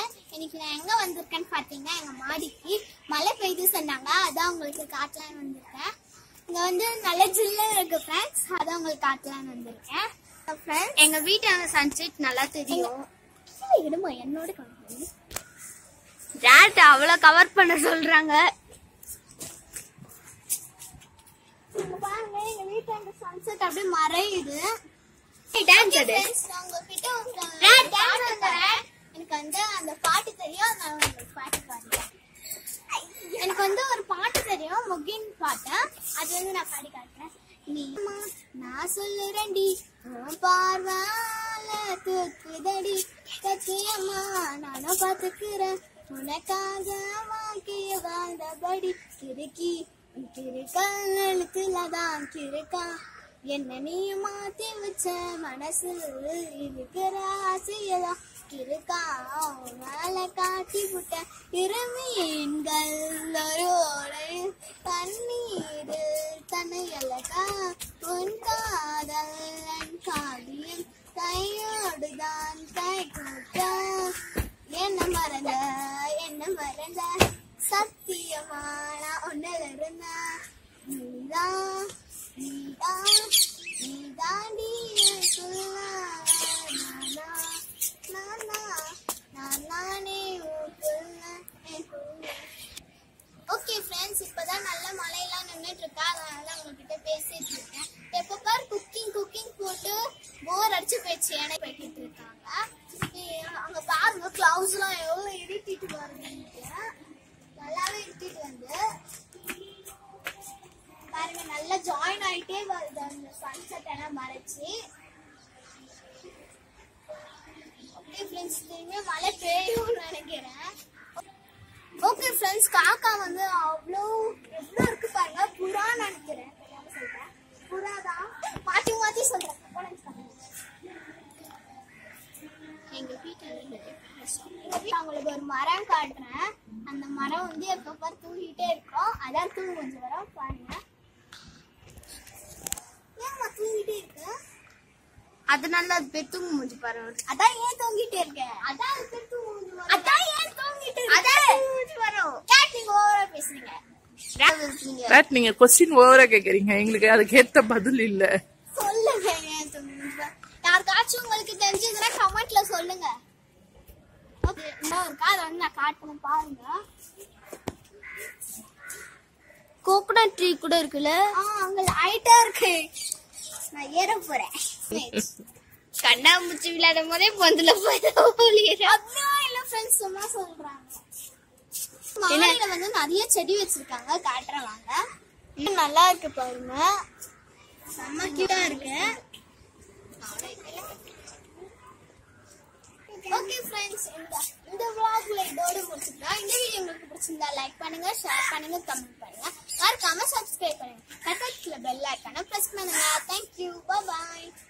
இன்னைக்கு நான் எங்க வந்திருக்கேன்னு பாத்தீங்கன்னா எங்க மாடிக்கு மழை பெய்து சொன்னாங்க அதான் உங்களுக்கு காட்டலான்னு வந்திருக்கேன் இங்க வந்து நல்ல ஜில்லு இருக்கு ஃப்ரெண்ட்ஸ் அதான் உங்களுக்கு காட்டலான்னு வந்திருக்கேன் ஃப்ரெண்ட்ஸ் எங்க வீட்டு அங்க சன்செட் நல்லா தெரியும் கீழே இடுமா என்னோட காணும் டேட் அவ்வளவு கவர் பண்ண சொல்றாங்க இங்க பாருங்க எங்க வீட்டுல இந்த சன்செட் அப்படியே மறையுது டான்ஸ் அது Friends, நான் உங்ககிட்ட ஒரு Dad, dance dance சொல்றேன். எனக்கு வந்து அந்த பாட்டு தெரியும் நான் உங்களுக்கு பாட்டு பாடுறேன் எனக்கு வந்து ஒரு பாட்டு தெரியும் முகின் பாட்டு அது வந்து நான் பாடி காட்டுறேன் நீ அம்மா, நான் சொல்லுறேன்டி உன் பார்வால தூக்குதடி கச்சியம்மா நானும் பாத்துக்கிறேன் உனக்காக வாழ்க்கைய வாழ்ந்தபடி கிறுக்கி கிறுக்கழுத்துல தான் கிறுக்கா என்ன நீ மாத்தி வச்ச மனசு இருக்கிற ஆசையெல்லாம் இருக்கா மேல காட்டி விட்ட இருமீன்கள் ஒரு ஓடையில் தண்ணீர் தன்னையலக்கா உன் காதல் என் காவியம் கையோடுதான் கை கூட்ட என்ன மறந்த என்ன மறந்த சத்தியமா நான் ஒன்னில் இருந்த நீதான் நீதான் நீதாண்டி என் சொல்ல நானா நானா நான் நானே உன் புள்ள, என் புள்ள. ஓகே ஃப்ரெண்ட்ஸ் இப்பதான் நல்ல மழையெல்லாம் நின்றுட்டு இருக்கா அதனால தான் உங்ககிட்ட பேசிட்டு இருக்கேன் எப்ப பார் குக்கிங் குக்கிங் போட்டு போர் அடிச்சு போயிடுச்சு ஏன்னா போய்கிட்டு இருக்காங்க ஏய், அங்க பாருங்க கிளவுஸ் எல்லாம் எவ்வளவு இருட்டிட்டு பாருங்க இங்க. நல்லாவே இருட்டிட்டு வந்து பாருங்க நல்லா ஜாயின் ஆயிட்டே வருது அந்த சன்செட் எல்லாம் மறைச்சு ஓகே ஃப்ரெண்ட்ஸ் திரும்பி மழை பெய்யும்னு நினைக்கிறேன் ஓகே ஃப்ரெண்ட்ஸ் காக்கா வந்து அவ்வளோ எவ்வளோ இருக்கு பாருங்க புறா நினைக்கிறேன் தெரியாம சொல்றேன் புறா தான் மாத்தி மாத்தி சொல்றேன் தப்பா நினைச்சுக்காதீங்க. எங்க வீட்டுல எங்க வீட்டுல உங்களுக்கு ஒரு மரம் காட்டுறேன் அந்த மரம் வந்து எப்ப பாரு தூங்கிட்டே இருக்கும் அதான் தூங்கு கொஞ்சம் வரும் பாருங்க ஏம்மா தூங்கிட்டே இருக்கு அதனால அது பேர் தூங்க முடிஞ்சு பாருங்க அதான் ஏன் தூங்கிட்டே இருக்க அதான் அதுக்கு தூங்கு அதான் ஏன் தூங்கிட்டு இருக்க அதான் தூங்கிட்டு வரும் கேட் நீங்க ஓவரா பேசுறீங்க நீங்க ராட் நீங்க கொஸ்டின் ஓவரா கேக்குறீங்க எங்களுக்கு அதுக்கேத்த பதில் இல்ல சொல்லுங்க ஏன் தூங்குறீங்க யாருக்காச்சும் உங்களுக்கு தெரிஞ்சதுன்னா கமெண்ட்ல சொல்லுங்க ஓகே இன்னும் இருக்கா அதை வந்து நான் காட்டுறேன் பாருங்க கோகோனட் ட்ரீ கூட இருக்குல்ல ஆ அங்க லைட்டா இருக்கு நான் ஏற போறேன் கண்ணாமூச்சி விளையாடும் போதே பொந்துல போய் அப்படியே இல்ல ஃப்ரெண்ட்ஸ் சும்மா சொல்றாங்க மாடியில வந்து நிறைய செடி வச்சிருக்காங்க காட்டுறேன் வாங்க இன்னும் நல்லா இருக்கு பாருங்க செம்ம கியூட்டா இருக்கு ஓகே ஃப்ரெண்ட்ஸ் இந்த இந்த vlogல இதோட முடிச்சுக்கலாம் இந்த வீடியோ உங்களுக்கு பிடிச்சிருந்தா லைக் பண்ணுங்க ஷேர் பண்ணுங்க கமெண்ட் பண்ணுங்க மறக்காம சப்ஸ்கிரைப் பண்ணுங்க பக்கத்துல பெல் ஐக்கான பிரஸ் பண்ணுங்க தேங்க்யூ பாய்